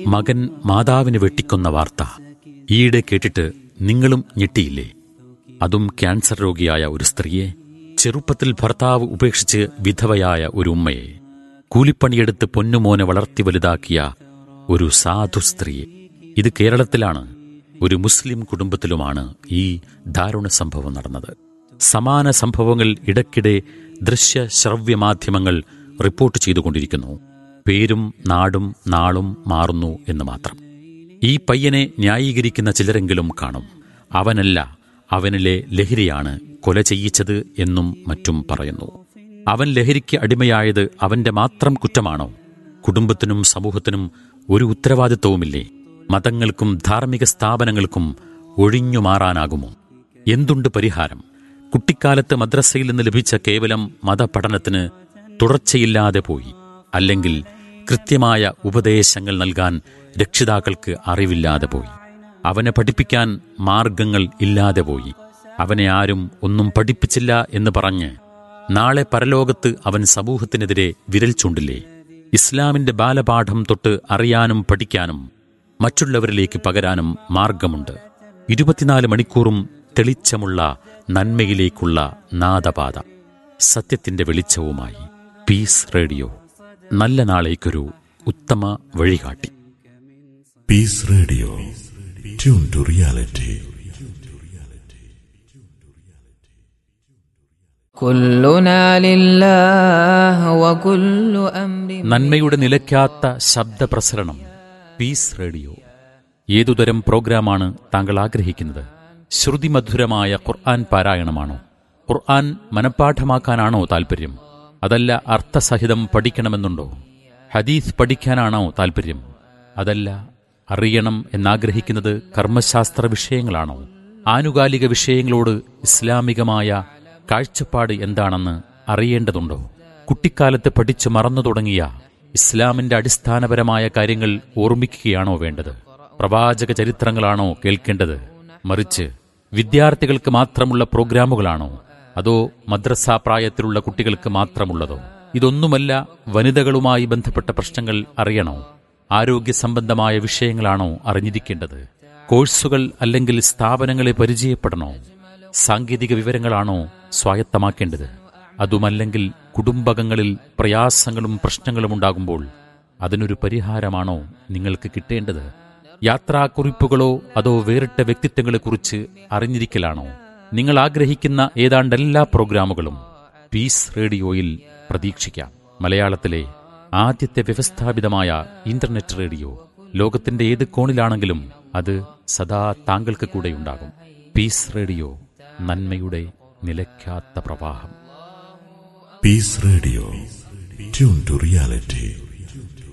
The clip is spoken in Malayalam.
മകൻ മാതാവിനെ വെട്ടിക്കൊന്ന വാർത്ത ഈയിടെ കേട്ടിട്ട് നിങ്ങളും ഞെട്ടിയില്ലേ അതും ക്യാൻസർ രോഗിയായ ഒരു സ്ത്രീയെ ചെറുപ്പത്തിൽ ഭർത്താവ് ഉപേക്ഷിച്ച് വിധവയായ ഒരു ഉമ്മയെ കൂലിപ്പണിയെടുത്ത് പൊന്നുമോനെ വളർത്തി വലുതാക്കിയ ഒരു സാധു സ്ത്രീയെ ഇത് കേരളത്തിലാണ് ഒരു മുസ്ലിം കുടുംബത്തിലുമാണ് ഈ ദാരുണ സംഭവം നടന്നത് സമാന സംഭവങ്ങൾ ഇടയ്ക്കിടെ ദൃശ്യ ശ്രവ്യ മാധ്യമങ്ങൾ റിപ്പോർട്ട് ചെയ്തുകൊണ്ടിരിക്കുന്നു പേരും നാടും നാളും മാറുന്നു എന്ന് മാത്രം ഈ പയ്യനെ ന്യായീകരിക്കുന്ന ചിലരെങ്കിലും കാണും അവനല്ല അവനിലെ ലഹരിയാണ് കൊല ചെയ്യിച്ചത് എന്നും മറ്റും പറയുന്നു അവൻ ലഹരിക്ക് അടിമയായത് അവന്റെ മാത്രം കുറ്റമാണോ കുടുംബത്തിനും സമൂഹത്തിനും ഒരു ഉത്തരവാദിത്വവുമില്ലേ മതങ്ങൾക്കും ധാർമ്മിക സ്ഥാപനങ്ങൾക്കും ഒഴിഞ്ഞു മാറാനാകുമോ എന്തുണ്ട് പരിഹാരം കുട്ടിക്കാലത്ത് മദ്രസയിൽ നിന്ന് ലഭിച്ച കേവലം മതപഠനത്തിന് തുടർച്ചയില്ലാതെ പോയി അല്ലെങ്കിൽ കൃത്യമായ ഉപദേശങ്ങൾ നൽകാൻ രക്ഷിതാക്കൾക്ക് അറിവില്ലാതെ പോയി അവനെ പഠിപ്പിക്കാൻ മാർഗങ്ങൾ ഇല്ലാതെ പോയി അവനെ ആരും ഒന്നും പഠിപ്പിച്ചില്ല എന്ന് പറഞ്ഞ് നാളെ പരലോകത്ത് അവൻ സമൂഹത്തിനെതിരെ വിരൽ ചൂണ്ടില്ലേ ഇസ്ലാമിന്റെ ബാലപാഠം തൊട്ട് അറിയാനും പഠിക്കാനും മറ്റുള്ളവരിലേക്ക് പകരാനും മാർഗമുണ്ട് ഇരുപത്തിനാല് മണിക്കൂറും തെളിച്ചമുള്ള നന്മയിലേക്കുള്ള നാദപാത സത്യത്തിന്റെ വെളിച്ചവുമായി പീസ് റേഡിയോ നല്ല നാളേക്കൊരു ഉത്തമ വഴികാട്ടി Peace Radio. Tune to reality. كلنا لله وكل أمر നന്മയുടെ നിലയ്ക്കാത്ത ശബ്ദപ്രസരണം പീസ് റേഡിയോ ഏതുതരം പ്രോഗ്രാമാണ് താങ്കൾ ആഗ്രഹിക്കുന്നത് ശ്രുതിമധുരമായ ഖുർആൻ പാരായണമാണോ ഖുർആൻ മനഃപ്പാഠമാക്കാനാണോ താൽപ്പര്യം അതല്ല അർത്ഥസഹിതം പഠിക്കണമെന്നുണ്ടോ ഹദീസ് പഠിക്കാനാണോ താൽപ്പര്യം അതല്ല അറിയണം എന്നാഗ്രഹിക്കുന്നത് കർമ്മശാസ്ത്ര വിഷയങ്ങളാണോ ആനുകാലിക വിഷയങ്ങളോട് ഇസ്ലാമികമായ കാഴ്ചപ്പാട് എന്താണെന്ന് അറിയേണ്ടതുണ്ടോ കുട്ടിക്കാലത്ത് പഠിച്ചു മറന്നു തുടങ്ങിയ ഇസ്ലാമിന്റെ അടിസ്ഥാനപരമായ കാര്യങ്ങൾ ഓർമ്മിക്കുകയാണോ വേണ്ടത് പ്രവാചക ചരിത്രങ്ങളാണോ കേൾക്കേണ്ടത് മറിച്ച് വിദ്യാർത്ഥികൾക്ക് മാത്രമുള്ള പ്രോഗ്രാമുകളാണോ അതോ മദ്രസാ പ്രായത്തിലുള്ള കുട്ടികൾക്ക് മാത്രമുള്ളതോ ഇതൊന്നുമല്ല വനിതകളുമായി ബന്ധപ്പെട്ട പ്രശ്നങ്ങൾ അറിയണോ ആരോഗ്യ സംബന്ധമായ വിഷയങ്ങളാണോ അറിഞ്ഞിരിക്കേണ്ടത് കോഴ്സുകൾ അല്ലെങ്കിൽ സ്ഥാപനങ്ങളെ പരിചയപ്പെടണോ സാങ്കേതിക വിവരങ്ങളാണോ സ്വായത്തമാക്കേണ്ടത് അതുമല്ലെങ്കിൽ കുടുംബകങ്ങളിൽ പ്രയാസങ്ങളും പ്രശ്നങ്ങളും ഉണ്ടാകുമ്പോൾ അതിനൊരു പരിഹാരമാണോ നിങ്ങൾക്ക് കിട്ടേണ്ടത് യാത്രാക്കുറിപ്പുകളോ അതോ വേറിട്ട വ്യക്തിത്വങ്ങളെക്കുറിച്ച് അറിഞ്ഞിരിക്കലാണോ നിങ്ങൾ ആഗ്രഹിക്കുന്ന ഏതാണ്ട് എല്ലാ പ്രോഗ്രാമുകളും പീസ് റേഡിയോയിൽ പ്രതീക്ഷിക്കാം മലയാളത്തിലെ ആദ്യത്തെ വ്യവസ്ഥാപിതമായ ഇന്റർനെറ്റ് റേഡിയോ ലോകത്തിന്റെ ഏത് കോണിലാണെങ്കിലും അത് സദാ താങ്കൾക്ക് കൂടെയുണ്ടാകും പീസ് റേഡിയോ നന്മയുടെ നിലയ്ക്കാത്ത പ്രവാഹം Peace Radio. Tune to reality.